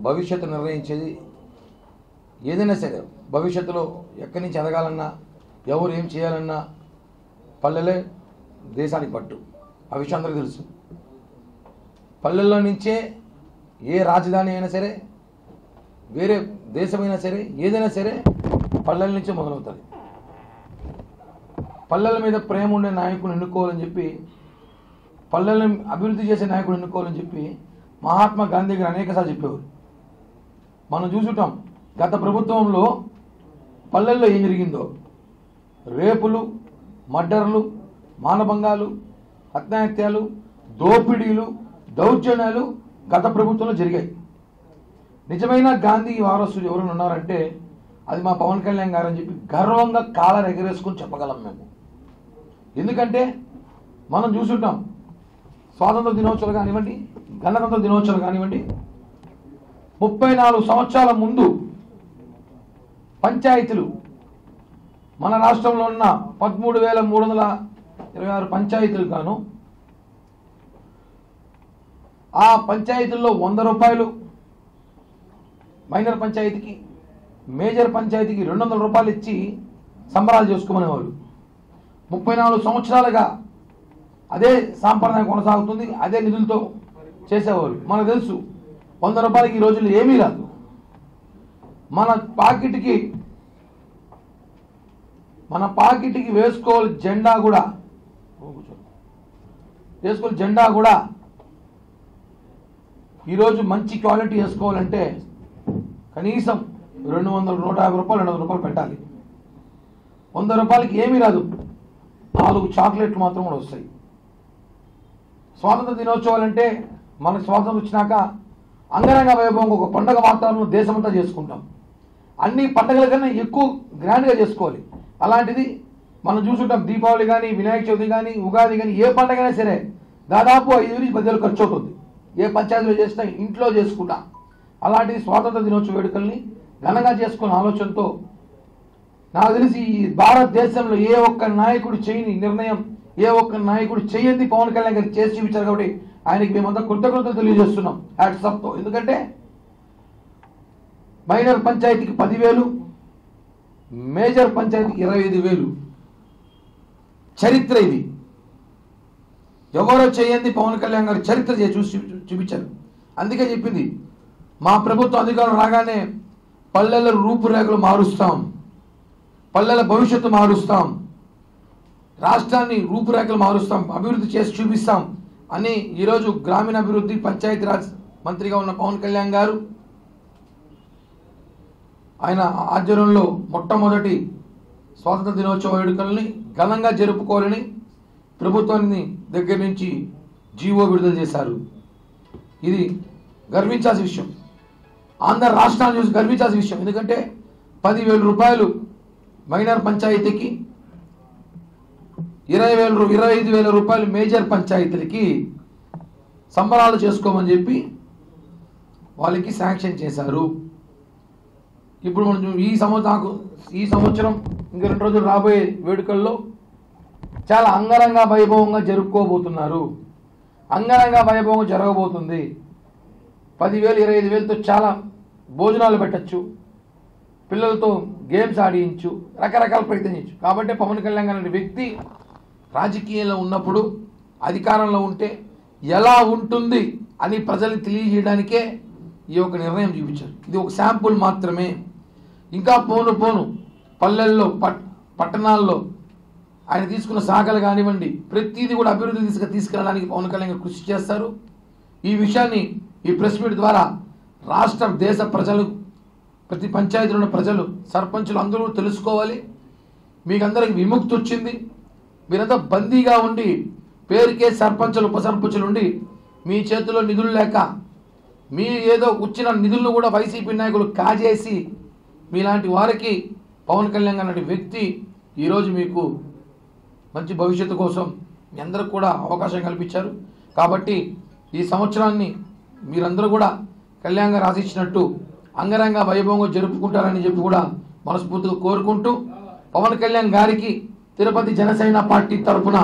భవిష్యత్తు నిర్ణయించేది ఏదైనా సరే భవిష్యత్తులో ఎక్కడి నుంచి ఎదగాలన్నా ఎవరు ఏం చేయాలన్నా పల్లెలే దేశానికి పట్టు ఆ విషయం అందరికీ తెలుసు పల్లెల్లో నుంచే ఏ రాజధాని అయినా సరే వేరే దేశమైనా సరే ఏదైనా సరే పల్లెల నుంచే మొదలవుతుంది పల్లెల మీద ప్రేమ ఉండే నాయకుని ఎన్నుకోవాలని చెప్పి పల్లెలను అభివృద్ధి చేసే నాయకుడు ఎన్నుకోవాలని చెప్పి మహాత్మా గాంధీ గారు అనేకసార్లు చెప్పేవారు మనం చూసుంటాం గత ప్రభుత్వంలో పల్లెల్లో ఏం జరిగిందో రేపులు మర్డర్లు మానభంగాలు హత్యాహత్యాలు దోపిడీలు దౌర్జన్యాలు గత ప్రభుత్వంలో జరిగాయి నిజమైన గాంధీ వారసులు ఎవరైనా ఉన్నారంటే అది మా పవన్ కళ్యాణ్ గారు అని చెప్పి గర్వంగా కాలర్ ఎగరేసుకుని చెప్పగలం మేము ఎందుకంటే మనం చూసుంటాం స్వాతంత్ర దినోత్సవాలు కానివ్వండి గణతంత్ర దినోత్సవాలు కానివ్వండి ముప్పై నాలుగు సంవత్సరాల ముందు పంచాయతీలు మన రాష్ట్రంలో ఉన్న పదమూడు వేల మూడు వందల ఇరవై ఆరు పంచాయతీలు గాను ఆ పంచాయతీల్లో వంద రూపాయలు మైనర్ పంచాయతీకి మేజర్ పంచాయతీకి రెండు వందల రూపాయలు ఇచ్చి సంబరాలు చేసుకోమనేవాళ్ళు ముప్పై నాలుగు సంవత్సరాలుగా అదే సాంప్రదాయం కొనసాగుతుంది అదే నిధులతో చేసేవారు మనకు తెలుసు వంద రూపాయలకి ఈ రోజుల్లో ఏమీ రాదు మన పాకెట్కి మన పాకెట్కి వేసుకోవాలి జెండా కూడా వేసుకోవాలి జెండా కూడా ఈరోజు మంచి క్వాలిటీ వేసుకోవాలంటే కనీసం రెండు వందల నూట యాభై రూపాయలు రెండు వందల రూపాయలు పెట్టాలి వంద రూపాయలకి ఏమీ రాదు నాలుగు చాక్లెట్లు మాత్రం కూడా వస్తాయి స్వాతంత్ర దినోత్సవాలంటే మనకు స్వాతంత్రం వచ్చినాక అంగరంగ వైభవం ఒక పండగ వాతావరణం దేశమంతా చేసుకుంటాం అన్ని పండగల కన్నా ఎక్కువ గ్రాండ్గా చేసుకోవాలి అలాంటిది మనం చూసుంటాం దీపావళి కానీ వినాయక చవితి కానీ ఉగాది కానీ ఏ పండగ అయినా సరే దాదాపు ఐదు నుంచి పది వేలు ఖర్చు అవుతుంది ఏ పంచాయతీలో చేసినా ఇంట్లో చేసుకుంటా అలాంటి స్వాతంత్ర దినోత్సవ వేడుకల్ని ఘనంగా చేసుకున్న ఆలోచనతో నాకు తెలిసి ఈ భారతదేశంలో ఏ ఒక్క నాయకుడు చేయని నిర్ణయం ఏ ఒక్క నాయకుడు చేయంది పవన్ కళ్యాణ్ గారు చేసి చూపించారు కాబట్టి ఆయనకి మేమంతా కృతజ్ఞతలు తెలియజేస్తున్నాం హ్యాట్సప్తో ఎందుకంటే మైనర్ పంచాయతీకి పదివేలు మేజర్ పంచాయతీకి ఇరవై ఐదు వేలు చరిత్ర ఇది ఎవరో చేయంది పవన్ కళ్యాణ్ గారు చరిత్ర చేసి చూసి చూపించారు అందుకే చెప్పింది మా ప్రభుత్వం అధికారం రాగానే పల్లెల రూపురేఖలు మారుస్తాం పల్లెల భవిష్యత్తు మారుస్తాం రాష్ట్రాన్ని రూపురేఖలు మారుస్తాం అభివృద్ధి చేసి చూపిస్తాం అని ఈరోజు గ్రామీణాభివృద్ధి పంచాయతీరాజ్ మంత్రిగా ఉన్న పవన్ కళ్యాణ్ గారు ఆయన ఆధ్వర్యంలో మొట్టమొదటి స్వాతంత్ర దినోత్సవ వేడుకల్ని ఘనంగా జరుపుకోవాలని ప్రభుత్వాన్ని దగ్గర నుంచి జీవో విడుదల చేశారు ఇది గర్వించాల్సిన విషయం ఆంధ్ర రాష్ట్రాన్ని చూసి గర్వించాల్సిన విషయం ఎందుకంటే పదివేల రూపాయలు మైనర్ పంచాయతీకి ఇరవై వేల రూ- ఇరవై ఐదు వేల రూపాయలు మేజర్ పంచాయతీలకి సంబరాలు చేసుకోమని చెప్పి వాళ్ళకి శాంక్షన్ చేశారు ఇప్పుడు మనం చూ- ఈ సంవత్సరం నాకు ఈ సంవత్సరం ఇంక రెండు రోజులు రాబోయే వేడుకల్లో చాలా అంగరంగ వైభవంగా జరుపుకోబోతున్నారు అంగరంగ వైభవంగా జరగబోతుంది పదివేలు ఇరవై ఐదు వేలతో చాలా భోజనాలు పెట్టచ్చు పిల్లలతో గేమ్స్ ఆడించు రకరకాల ప్రయత్నించు కాబట్టి పవన్ కళ్యాణ్ గారి వ్యక్తి రాజకీయాల్లో ఉన్నప్పుడు అధికారంలో ఉంటే ఎలా ఉంటుంది అని ప్రజలకు తెలియజేయడానికే ఈ యొక్క నిర్ణయం చూపించారు ఇది ఒక శాంపుల్ మాత్రమే ఇంకా పోను పోను పల్లెల్లో పట్ పట్టణాల్లో ఆయన తీసుకున్న శాఖలు కానివ్వండి ప్రతిదీ కూడా అభివృద్ధి తీసుకు తీసుకెళ్ళడానికి పవన్ కళ్యాణ్ గారు కృషి చేస్తారు ఈ విషయాన్ని ఈ ప్రెస్ మీట్ ద్వారా రాష్ట్ర దేశ ప్రజలు ప్రతి పంచాయతీలో ఉన్న ప్రజలు సర్పంచులు అందరూ తెలుసుకోవాలి మీకు అందరికి విముక్తి వచ్చింది మీరంతా బందీగా ఉండి పేరుకే సర్పంచులు ఉప సర్పంచులు ఉండి మీ చేతిలో నిధులు లేక మీ ఏదో వచ్చిన నిధులను కూడా వైసీపీ నాయకులు కాజేసి మీలాంటి వారికి పవన్ కళ్యాణ్ అనే వ్యక్తి ఈరోజు మీకు మంచి భవిష్యత్తు కోసం మీ అందరికి కూడా అవకాశం కల్పించారు కాబట్టి ఈ సంవత్సరాన్ని మీరందరూ కూడా కళ్యాణ్ గారు ఆశించినట్టు అంగరంగ వైభవంగా జరుపుకుంటారని చెప్పి కూడా మనస్ఫూర్తిగా కోరుకుంటూ పవన్ కళ్యాణ్ గారికి తిరుపతి జనసేన పార్టీ తరఫున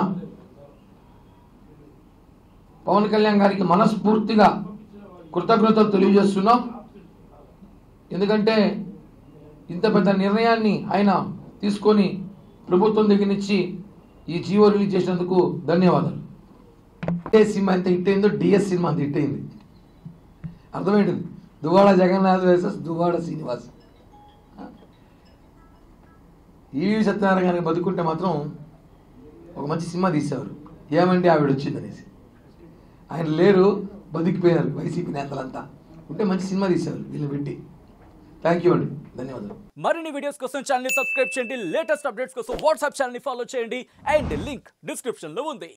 పవన్ కళ్యాణ్ గారికి మనస్ఫూర్తిగా కృతజ్ఞతలు తెలియజేస్తున్నాం ఎందుకంటే ఇంత పెద్ద నిర్ణయాన్ని ఆయన తీసుకొని ప్రభుత్వం దగ్గర నుంచి ఈ జీవో రిలీజ్ చేసినందుకు ధన్యవాదాలు ఏ సినిమా ఎంత హిట్ అయిందో డిఎస్ సినిమా అంత హిట్ అయింది అర్థమైంది దువాడ జగన్నాథ్ వర్సెస్ దువాడ శ్రీనివాస్ ఈవి సత్యనారాయణ గారికి బతుకుంటే మాత్రం ఒక మంచి సినిమా తీసేవారు ఏమంటే ఆవిడ వచ్చింది అనేసి ఆయన లేరు బతికిపోయినారు వైసీపీ నేతలంతా ఉంటే మంచి సినిమా తీసేవారు వీళ్ళని పెట్టి థ్యాంక్ యూ అండి ధన్యవాదాలు మరిన్ని వీడియోస్ కోసం ఛానల్ సబ్స్క్రైబ్ చేయండి లేటెస్ట్ అప్డేట్స్ కోసం వాట్సాప్ ఛానల్ ఫాలో చేయండి అండ్ లింక్ డిస్క్రిప్షన్ లో ఉంది